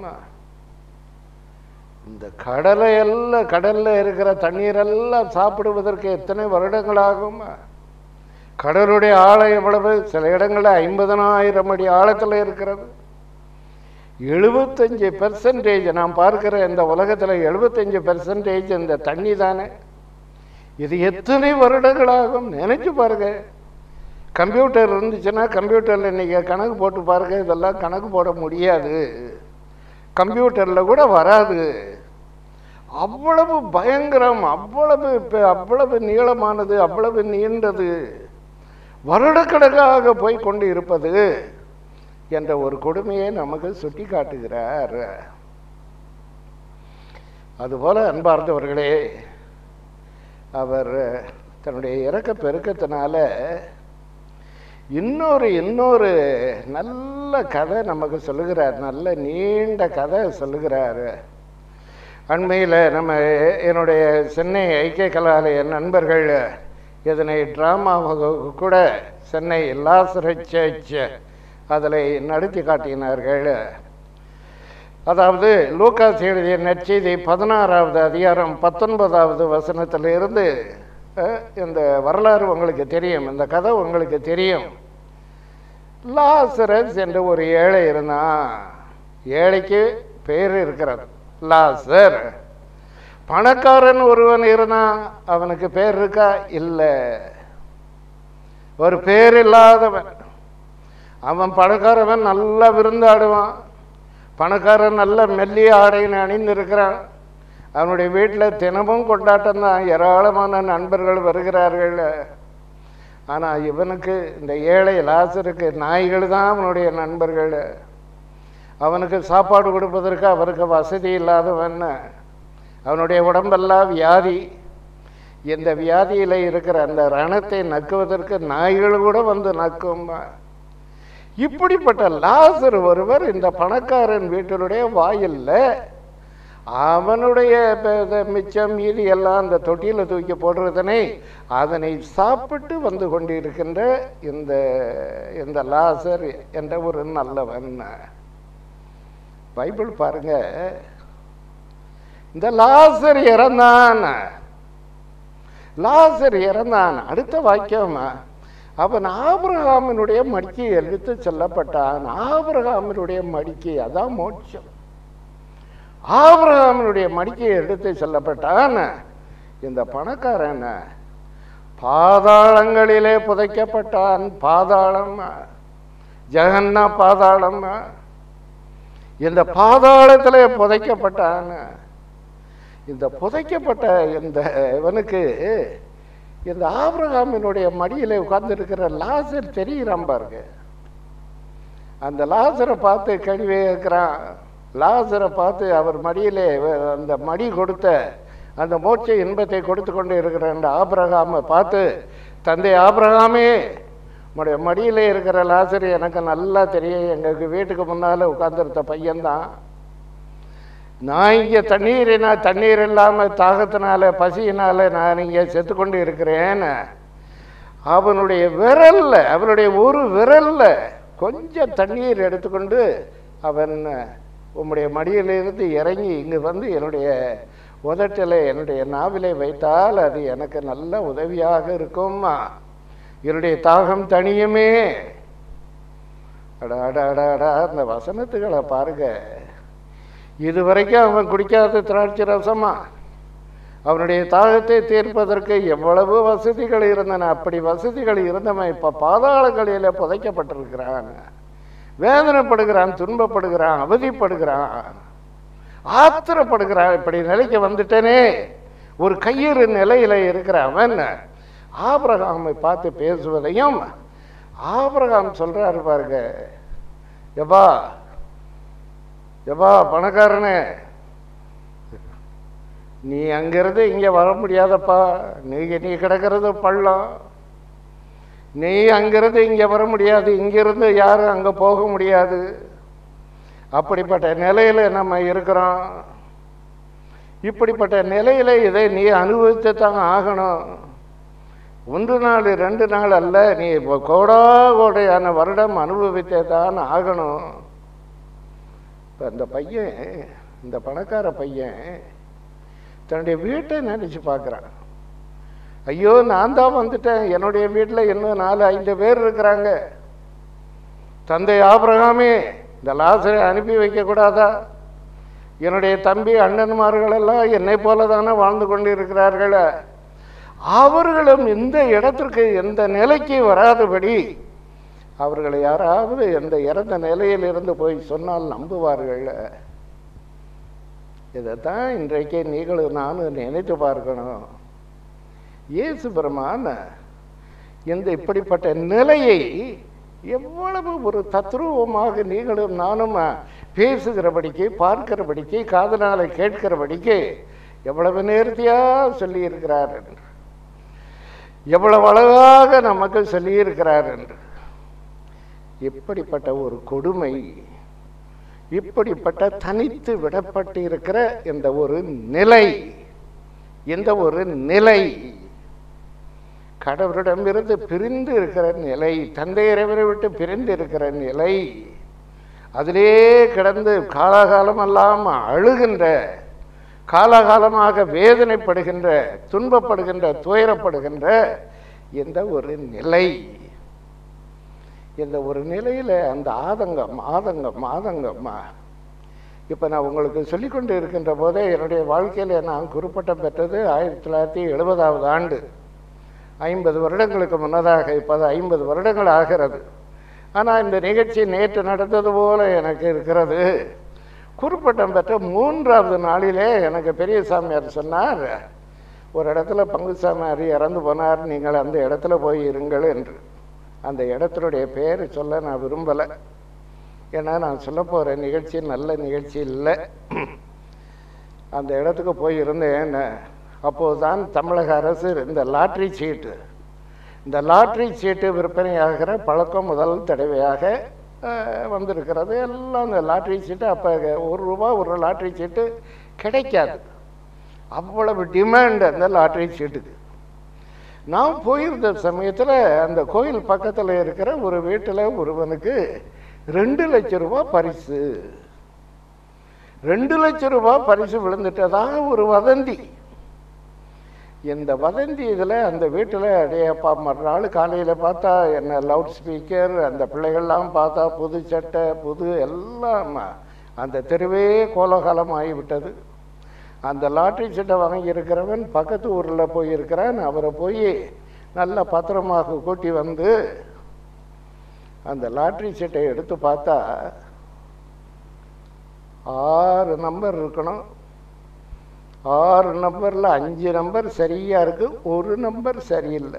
இந்த கடலை எல்லாம் கடல்ல இருக்கிற தண்ணீரெல்லாம் சாப்பிடுவதற்கு எத்தனை வருடங்கள் ஆகும் கடலுடைய ஆழம் எவ்வளவு சில இடங்களில் ஐம்பதனாயிரம் அடி ஆழத்தில் இருக்கிறது எழுபத்தஞ்சு பெர்சன்டேஜ் நான் பார்க்கிற இந்த உலகத்தில் எழுபத்தஞ்சு பெர்சன்டேஜ் இந்த தண்ணி தானே இது எத்தனை வருடங்களாகும் நினைச்சு பாருங்க கம்ப்யூட்டர் இருந்துச்சுன்னா கம்ப்யூட்டரில் நீங்கள் கணக்கு போட்டு பாருங்க இதெல்லாம் கணக்கு போட முடியாது கம்ப்யூட்டரில் கூட வராது அவ்வளவு பயங்கரம் அவ்வளவு பெ- அவ்வளவு நீளமானது அவ்வளவு நீண்டது வருடக்கணக்காக போய் கொண்டு இருப்பது என்ற ஒரு கொடுமையை நமக்கு சுட்டி காட்டுகிறார் அதுபோல அன்பார்ந்தவர்களே அவர் தன்னுடைய இறக்க பெருக்கத்தினால இன்னொரு இன்னொரு நல்ல கதை நமக்கு சொல்லுகிறார் நல்ல நீண்ட கதை சொல்லுகிறார் அண்மையில் நம்ம என்னுடைய சென்னை ஐக்கிய கலாலய நண்பர்கள் இதனை ட்ராமாவாக கூட சென்னை லாசர சர்ச் அதில் நடத்தி காட்டினார்கள் அதாவது லூக்காஸ் எழுதிய நற்செய்தி பதினாறாவது அதிகாரம் பத்தொன்பதாவது வசனத்திலிருந்து அஹ், இந்த வரலாறு உங்களுக்கு தெரியும் இந்த கதை உங்களுக்கு தெரியும் லாசரஸ் என்ற ஒரு ஏழை இருந்தான் ஏழைக்கு பேர் இருக்கிறது லாசர் பணக்காரன் ஒருவன் இருந்தான் அவனுக்கு பேர் இருக்கா இல்லை ஒரு பேர் இல்லாதவன் அவன் பணக்காரவன் நல்லா விருந்தாடுவான் பணக்காரன் நல்ல மெல்லிய ஆடைன்னு அணிந்திருக்கிறான் அவனுடைய வீட்டில் தினமும் கொண்டாட்டம் தான் ஏராளமான நண்பர்கள் வருகிறார்கள் ஆனால் இவனுக்கு இந்த ஏழை லாசருக்கு நாய்கள் தான் அவனுடைய நண்பர்கள் அவனுக்கு சாப்பாடு கொடுப்பதற்கு அவருக்கு வசதி இல்லாதவன் அவனுடைய உடம்பெல்லாம் வியாதி இந்த வியாதியில் இருக்கிற அந்த ரணத்தை நக்குவதற்கு நாய்கள் கூட வந்து நக்கும் இப்படிப்பட்ட லாசர் ஒருவர் இந்த பணக்காரன் வீட்டினுடைய வாயில்ல அவனுடைய ப- இந்த மிச்சம் மீதி எல்லாம் அந்த தொட்டியில் தூக்கி போடுறதனை அதனை சாப்பிட்டு வந்து கொண்டிருக்கின்ற இந்த இந்த லாசர் என்ற ஒரு நல்லவன் பைபிள் பாருங்க இந்த லாசர் இறந்தான் லாசர் இறந்தான் அடுத்த வாக்கியம் அவன் ஆபிரகாமினுடைய மடிக்கு எடுத்து செல்லப்பட்டான் ஆபிரகாமினுடைய மடிக்கு அதான் மோட்சம் ஆபிரகாமினுடைய மடிக்கு எடுத்து செல்லப்பட்டான் இந்த பணக்காரன் பாதாளங்களிலே புதைக்கப்பட்டான் பாதாளம் ஜெகன்னா பாதாளம் இந்த பாதாளத்திலே புதைக்கப்பட்டான் இந்த புதைக்கப்பட்ட இந்த இவனுக்கு இந்த ஆபிரகாமினுடைய மடியில உட்கார்ந்துருக்கிற லாசர் தெரிகிறான் பாருங்க அந்த லாசரை பார்த்து கழிவே இருக்கிறான் லாசரை பார்த்து அவர் மடியிலே வ- அந்த மடி கொடுத்த அந்த மோட்ச இன்பத்தை கொடுத்து கொண்டு இருக்கிற அந்த ஆபிரகாமை பார்த்து தந்தை ஆபிரகாமே உம்முடைய மடியிலே இருக்கிற லாசர் எனக்கு நல்லா தெரியும் எங்களுக்கு வீட்டுக்கு முன்னால் உட்கார்ந்துருந்த பையன்தான் நான் இங்கே தண்ணீர் நான் தண்ணீர் இல்லாமல் தாகத்தினால பசியினால நான் இங்கே செத்து கொண்டு இருக்கிறேன் அவனுடைய விரல்ல அவனுடைய ஒரு விரல்ல கொஞ்சம் தண்ணீர் எடுத்துக்கொண்டு அவன் உம்முடைய மடியிலிருந்து இறங்கி இங்கு வந்து என்னுடைய உதட்டில் என்னுடைய நாவிலே வைத்தால் அது எனக்கு நல்ல உதவியாக இருக்கும் என்னுடைய தாகம் தனியுமே அடா அடா அடா அடா அந்த வசனத்துகளை பாருங்க இதுவரைக்கும் அவன் குடிக்காத திராட்சை ரசமா அவனுடைய தாகத்தை தீர்ப்பதற்கு எவ்வளவு வசதிகள் இருந்தன அப்படி வசதிகள் இருந்தவன் இப்ப பாதாளங்களில புதைக்கப்பட்டிருக்கிறான் வேதனைப்படுகிறான் துன்பப்படுகிறான் அவதிப்படுகிறான் ஆத்திரப்படுகிறான் இப்படி நிலைக்கு வந்துட்டேனே ஒரு கையிறு நிலையில இருக்கிற அவன் ஆபிரகாமை பார்த்து பேசுவதையும் ஆபிரகாம் சொல்றாரு பாருங்க எப்பா எப்பா பணக்காரனே நீ அங்கிருந்து இங்கே வர முடியாதப்பா நீ நீ கிடக்கிறது பள்ளம் நீ அங்கிருந்து இங்கே வர முடியாது இங்கிருந்து யாரும் அங்கே போக முடியாது அப்படிப்பட்ட நிலையில் நம்ம இருக்கிறோம் இப்படிப்பட்ட நிலையில் இதை நீ அனுபவித்து தான் ஆகணும் ஒன்று நாள் ரெண்டு நாள் அல்ல நீ இப்போ கோடா கோடையான வருடம் அனுபவித்தே தான் ஆகணும் இப்போ இந்த பையன் இந்த பணக்கார பையன் தன்னுடைய வீட்டை நினச்சி பார்க்குறான் ஐயோ நான் தான் வந்துட்டேன் என்னுடைய வீட்டில் இன்னும் நாலு ஐந்து பேர் இருக்கிறாங்க தந்தை ஆபிரகாமே இந்த லாசரை அனுப்பி வைக்கக்கூடாதா என்னுடைய தம்பி அண்ணன்மார்கள் எல்லாம் என்னை போல தானே வாழ்ந்து கொண்டு இருக்கிறார்கள் அவர்களும் இந்த இடத்திற்கு எந்த நிலைக்கு வராதபடி அவர்களை யாராவது எந்த இறந்த நிலையில் இருந்து போய் சொன்னால் நம்புவார்கள் இதைத்தான் இன்றைக்கு நீங்களும் நானும் நினைத்து பார்க்கணும் இயேசு பெருமான் இந்த இப்படிப்பட்ட நிலையை எவ்வளவு ஒரு தத்ரூபமாக நீங்களும் நானும் பேசுகிறபடிக்கு பார்க்கிறபடிக்கு காதனால கேட்கிறபடிக்கு எவ்வளவு நேர்த்தியா சொல்லியிருக்கிறார் என்று எவ்வளவு அழகாக நமக்கு சொல்லியிருக்கிறார் என்று இப்படிப்பட்ட ஒரு கொடுமை இப்படிப்பட்ட தனித்து விடப்பட்டு இருக்கிற இந்த ஒரு நிலை இந்த ஒரு நிலை கடவுளிடமிருந்து பிரிந்து இருக்கிற நிலை தந்தை இறைவனை விட்டு பிரிந்து இருக்கிற நிலை அதிலே கிடந்து காலாகாலமெல்லாம் அழுகின்ற காலாகாலமாக வேதனைப்படுகின்ற துன்பப்படுகின்ற துயரப்படுகின்ற இந்த ஒரு நிலை இந்த ஒரு நிலையில் அந்த ஆதங்கம் ஆதங்கம் ஆதங்கம்மா இப்போ நான் உங்களுக்கு சொல்லிக்கொண்டு இருக்கின்ற போதே என்னுடைய வாழ்க்கையில் நான் குறிப்பிட்டம் பெற்றது ஆயிரத்தி தொள்ளாயிரத்தி எழுபதாவது ஆண்டு ஐம்பது வருடங்களுக்கு முன்னதாக இப்போது ஐம்பது வருடங்கள் ஆகிறது ஆனால் இந்த நிகழ்ச்சி நேற்று நடந்தது போல எனக்கு இருக்கிறது குறிப்பிட்டம் பெற்ற மூன்றாவது நாளிலே எனக்கு பெரிய சாமியார் சொன்னார் ஒரு இடத்துல பங்குசாமி இறந்து போனார் நீங்கள் அந்த இடத்துல போய் இருங்கள் என்று அந்த இடத்தினுடைய பெயர் சொல்ல நான் விரும்பலை ஏன்னா நான் சொல்ல போகிற நிகழ்ச்சி நல்ல நிகழ்ச்சி இல்லை அந்த இடத்துக்கு போய் இருந்தேன் அப்போது தான் தமிழக அரசு இந்த லாட்ரி சீட்டு இந்த லாட்ரி சீட்டு விற்பனையாகிற பழக்கம் முதல் தடவையாக அஹ், வந்திருக்கிறது எல்லாம் அந்த லாட்ரி சீட்டு அப்போ ஒரு ரூபா ஒரு லாட்ரி சீட்டு கிடைக்காது அவ்வளவு டிமாண்ட் அந்த லாட்ரி சீட்டுக்கு நான் போயிருந்த சமயத்தில் அந்த கோயில் பக்கத்தில் இருக்கிற ஒரு வீட்டில் ஒருவனுக்கு ரெண்டு லட்ச ரூபா பரிசு ரெண்டு லட்ச ரூபா பரிசு விழுந்துட்டதாக ஒரு வதந்தி இந்த வதந்தி இதில் அந்த வீட்டில் அடையப்பா மறுநாள் காலையில் பார்த்தா என்ன லவுட் ஸ்பீக்கர் அந்த பிள்ளைகள்லாம் பார்த்தா புது சட்டை புது எல்லாம் அந்த தெருவே கோலாகலம் ஆகிவிட்டது அந்த லாட்ரி சட்டை வாங்கியிருக்கிறவன் பக்கத்து ஊரில் போயிருக்கிறான் அவரை போய் நல்ல பத்திரமாக கூட்டி வந்து அந்த லாட்ரி சட்டை எடுத்து பார்த்தா ஆறு நம்பர் இருக்கணும் ஆறு நம்பரில் அஞ்சு நம்பர் சரியாக இருக்கு ஒரு நம்பர் சரியில்லை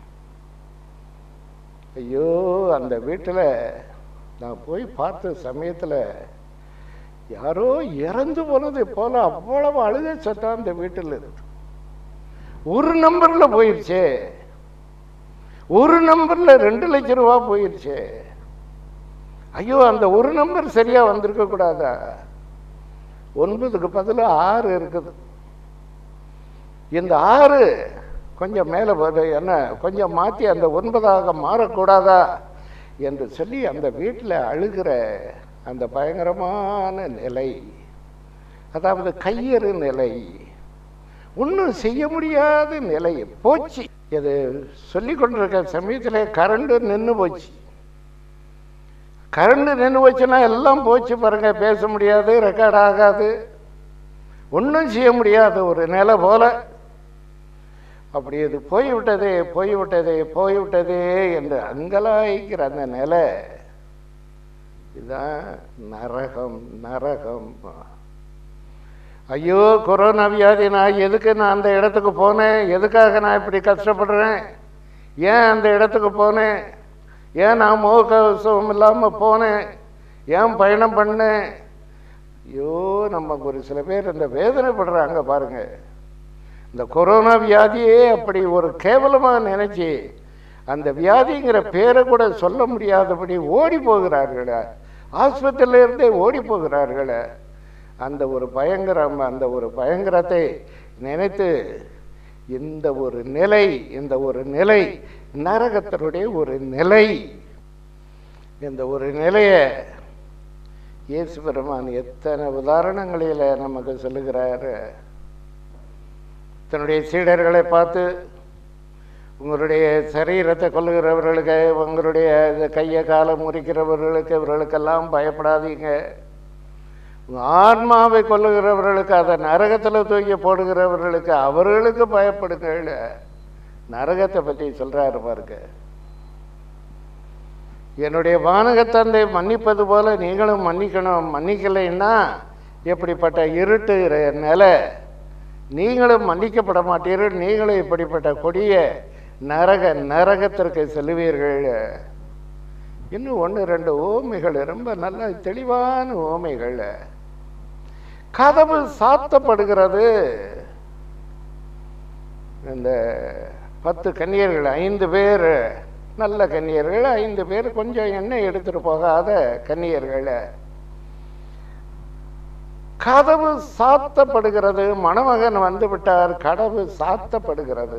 ஐயோ அந்த வீட்டில் நான் போய் பார்த்த சமயத்தில் யாரோ இறந்து போனது போல அவ்வளவு அழுகை சத்தம் அந்த வீட்டில் இருக்கு ஒரு நம்பர்ல போயிடுச்சே ஒரு நம்பர்ல ரெண்டு லட்சம் ரூபா போயிடுச்சே ஐயோ அந்த ஒரு நம்பர் சரியா வந்திருக்க கூடாதா ஒன்பதுக்கு பதிலா ஆறு இருக்குது இந்த ஆறு கொஞ்சம் மேலே போது என்ன கொஞ்சம் மாற்றி அந்த ஒன்பதாக மாறக்கூடாதா என்று சொல்லி அந்த வீட்டில் அழுகிற அந்த பயங்கரமான நிலை அதாவது கையறு நிலை ஒன்றும் செய்ய முடியாத நிலை போச்சு இது சொல்லி கொண்டிருக்க சமயத்தில் கரண்ட் நின்று போச்சு கரண்ட் நின்று போச்சுன்னா எல்லாம் போச்சு பாருங்க பேச முடியாது ரெக்கார்ட் ஆகாது ஒன்றும் செய்ய முடியாது ஒரு நிலை போல அப்படி இது போய்விட்டதே போய்விட்டதே போய்விட்டதே என்று அங்கலாய்க்கிற அந்த நிலை இதுதான் நரகம் நரகம் ஐயோ கொரோனா வியாதி நான் எதுக்கு நான் அந்த இடத்துக்கு போனேன் எதுக்காக நான் இப்படி கஷ்டப்படுறேன் ஏன் அந்த இடத்துக்கு போனேன் ஏன் நான் முகக்கவசம் இல்லாமல் போனேன் ஏன் பயணம் பண்ணேன் ஐயோ நம்ம ஒரு சில பேர் இந்த வேதனைப்படுறாங்க பாருங்க இந்த கொரோனா வியாதியே அப்படி ஒரு கேவலமாக நினைச்சு அந்த வியாதிங்கிற பேரை கூட சொல்ல முடியாதபடி ஓடி போகிறார்களே ஆஸ்பத்திரியில இருந்தே ஓடி போகிறார்களே அந்த ஒரு பயங்கரம் அந்த ஒரு பயங்கரத்தை நினைத்து இந்த ஒரு நிலை இந்த ஒரு நிலை நரகத்தினுடைய ஒரு நிலை இந்த ஒரு நிலையை இயேசு பெருமான் எத்தனை உதாரணங்களில் நமக்கு சொல்லுகிறார் தன்னுடைய சீடர்களை பார்த்து உங்களுடைய சரீரத்தை கொல்லுகிறவர்களுக்கு உங்களுடைய இந்த கையை காலை முறிக்கிறவர்களுக்கு இவர்களுக்கெல்லாம் பயப்படாதீங்க உங்க ஆன்மாவை கொல்லுகிறவர்களுக்கு அதை நரகத்தில் தூக்கி போடுகிறவர்களுக்கு அவர்களுக்கு பயப்படுங்கள் நரகத்தை பற்றி சொல்றாரு பாருங்க என்னுடைய வானகத்தந்தை மன்னிப்பது போல நீங்களும் மன்னிக்கணும் மன்னிக்கலைன்னா எப்படிப்பட்ட இருட்டு நிலை நீங்களும் மன்னிக்கப்பட மாட்டீர்கள் நீங்களும் இப்படிப்பட்ட கொடிய நரக நரகத்திற்கு செல்லுவீர்கள் இன்னும் ஒன்று ரெண்டு ஓமைகள் ரொம்ப நல்ல தெளிவான ஓமைகள் கதவு சாத்தப்படுகிறது இந்த பத்து கன்னியர்கள் ஐந்து பேர் நல்ல கன்னியர்கள் ஐந்து பேர் கொஞ்சம் எண்ணெய் எடுத்துட்டு போகாத கன்னியர்கள் கதவு சாத்தப்படுகிறது மணமகன் வந்து விட்டார் கதவு சாத்தப்படுகிறது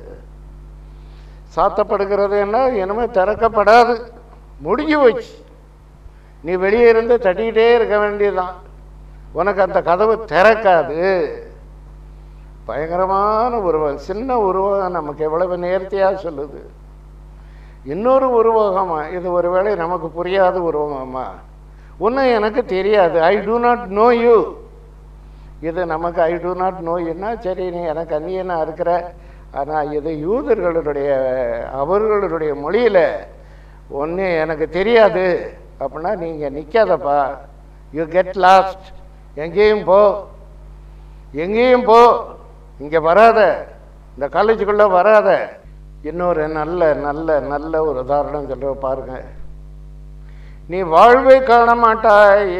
சாத்தப்படுகிறதுன்னா இனிமே திறக்கப்படாது முடிஞ்சு போச்சு நீ வெளியே இருந்து தட்டிக்கிட்டே இருக்க வேண்டியதுதான் உனக்கு அந்த கதவு திறக்காது பயங்கரமான உருவம் சின்ன உருவகம் நமக்கு எவ்வளவு நேர்த்தியாக சொல்லுது இன்னொரு உருவகமா இது ஒருவேளை நமக்கு புரியாத உருவகமா ஒன்றும் எனக்கு தெரியாது I do not know you இது நமக்கு ஐ do நாட் நோ யூன்னா சரி நீ எனக்கு அந்நியனா இருக்கிற ஆனால் இது யூதர்களுடைய அவர்களுடைய மொழியில் ஒன்று எனக்கு தெரியாது அப்படின்னா நீங்கள் நிற்காதப்பா யூ கெட் லாஸ்ட் எங்கேயும் போ எங்கேயும் போ இங்கே வராத இந்த காலேஜுக்குள்ளே வராத இன்னொரு நல்ல நல்ல நல்ல ஒரு உதாரணம் சொல்ற பாருங்க நீ வாழ்வை காண மாட்டாய்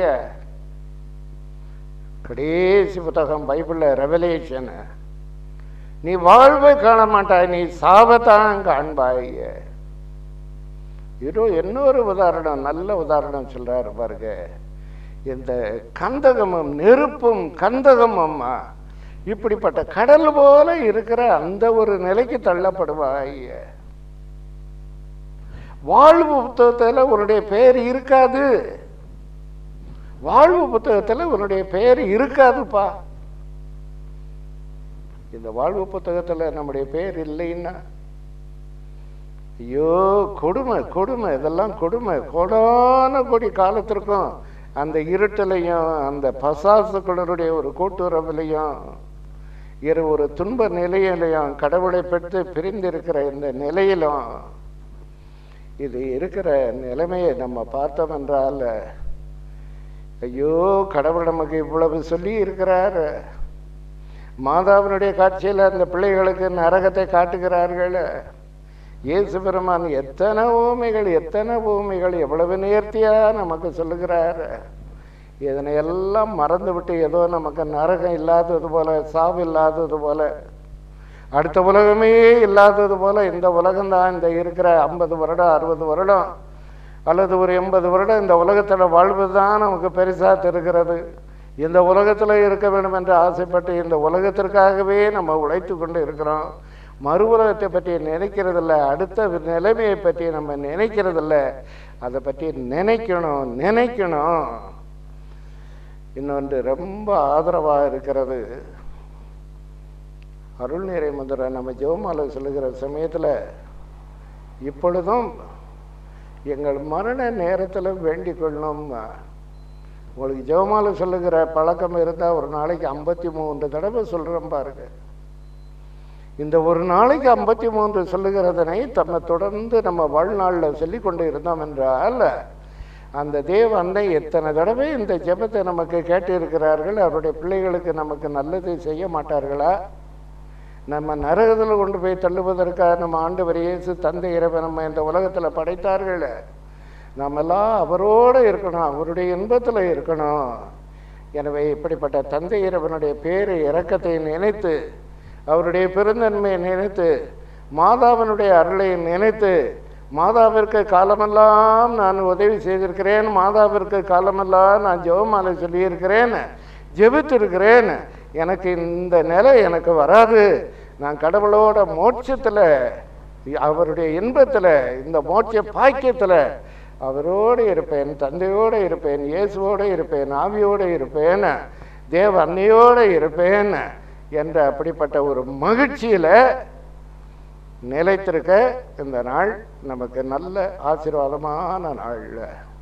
கடைசி புத்தகம் பைபிளில் ரெவலேஷன் நீ வாழ்வை காண மாட்டாய் நீ சாவத்தான் காண்பாய் இது இன்னொரு உதாரணம் நல்ல உதாரணம் சொல்றாரு பாருங்க இந்த கந்தகமும் நெருப்பும் கந்தகமும் இப்படிப்பட்ட கடல் போல இருக்கிற அந்த ஒரு நிலைக்கு தள்ளப்படுவாய் வாழ்வு புத்தகத்தில் உன்னுடைய பெயர் இருக்காது வாழ்வு புத்தகத்தில் உன்னுடைய பெயர் இருக்காதுப்பா இந்த வாழ்வு புத்தகத்தில் நம்முடைய பெயர் இல்லைன்னா ஐயோ கொடுமை கொடுமை இதெல்லாம் கொடுமை கோடான கோடி காலத்திற்கும் அந்த இருட்டிலையும் அந்த பசாசுக்களுடைய ஒரு கூட்டுறவுலையும் இரு ஒரு துன்ப நிலையிலையும் கடவுளை பெற்று பிரிந்திருக்கிற இந்த நிலையிலும் இது இருக்கிற நிலைமையை நம்ம பார்த்தோம் என்றால் ஐயோ கடவுள் நமக்கு இவ்வளவு சொல்லி இருக்கிறார் மாதாவினுடைய காட்சியில் அந்த பிள்ளைகளுக்கு நரகத்தை காட்டுகிறார்கள் இயேசு பெருமான் எத்தனை ஊமைகள் எத்தனை ஊமைகள் எவ்வளவு நேர்த்தியாக நமக்கு சொல்லுகிறார் இதனை எல்லாம் மறந்து விட்டு ஏதோ நமக்கு நரகம் இல்லாதது போல சாவு இல்லாதது போல அடுத்த உலகமே இல்லாதது போல இந்த உலகம்தான் இந்த இருக்கிற ஐம்பது வருடம் அறுபது வருடம் அல்லது ஒரு எண்பது வருடம் இந்த உலகத்தில் வாழ்வது தான் நமக்கு பெருசாக தெரிகிறது இந்த உலகத்தில் இருக்க வேண்டும் என்று ஆசைப்பட்டு இந்த உலகத்திற்காகவே நம்ம உழைத்து கொண்டு இருக்கிறோம் மறு உலகத்தை பற்றி நினைக்கிறதில்ல அடுத்த நிலைமையை பற்றி நம்ம நினைக்கிறதில்ல அதை பற்றி நினைக்கணும் நினைக்கணும் இன்னொன்று ரொம்ப ஆதரவாக இருக்கிறது அருள் நிறை மந்திர நம்ம ஜெவமாலை சொல்லுகிற சமயத்தில் இப்பொழுதும் எங்கள் மரண நேரத்தில் வேண்டிக் கொள்ளணும் உங்களுக்கு ஜெவமாலை சொல்லுகிற பழக்கம் இருந்தால் ஒரு நாளைக்கு ஐம்பத்தி மூன்று தடவை சொல்கிறோம் பாருங்க இந்த ஒரு நாளைக்கு ஐம்பத்தி மூன்று சொல்லுகிறதனை தம்மை தொடர்ந்து நம்ம வாழ்நாளில் சொல்லி கொண்டு இருந்தோம் என்றால் அந்த தேவ அன்னை எத்தனை தடவை இந்த ஜெபத்தை நமக்கு கேட்டிருக்கிறார்கள் அவருடைய பிள்ளைகளுக்கு நமக்கு நல்லது செய்ய மாட்டார்களா நம்ம நரகத்தில் கொண்டு போய் தள்ளுவதற்காக நம்ம ஆண்டு இயேசு தந்தை இறைவன் நம்ம இந்த உலகத்தில் படைத்தார்கள் நாமெல்லாம் அவரோடு இருக்கணும் அவருடைய இன்பத்தில் இருக்கணும் எனவே இப்படிப்பட்ட தந்தை இறைவனுடைய பேரு இறக்கத்தை நினைத்து அவருடைய பெருந்தன்மையை நினைத்து மாதாவினுடைய அருளை நினைத்து மாதாவிற்கு காலமெல்லாம் நான் உதவி செய்திருக்கிறேன் மாதாவிற்கு காலமெல்லாம் நான் ஜெபமாலை சொல்லியிருக்கிறேன் ஜெபித்திருக்கிறேன் எனக்கு இந்த நிலை எனக்கு வராது நான் கடவுளோட மோட்சத்தில் அவருடைய இன்பத்தில் இந்த மோட்ச பாக்கியத்தில் அவரோடு இருப்பேன் தந்தையோடு இருப்பேன் இயேசுவோடு இருப்பேன் ஆவியோடு இருப்பேன் தேவ அன்னையோடு இருப்பேன் என்ற அப்படிப்பட்ட ஒரு மகிழ்ச்சியில் நிலைத்திருக்க இந்த நாள் நமக்கு நல்ல ஆசீர்வாதமான நாள்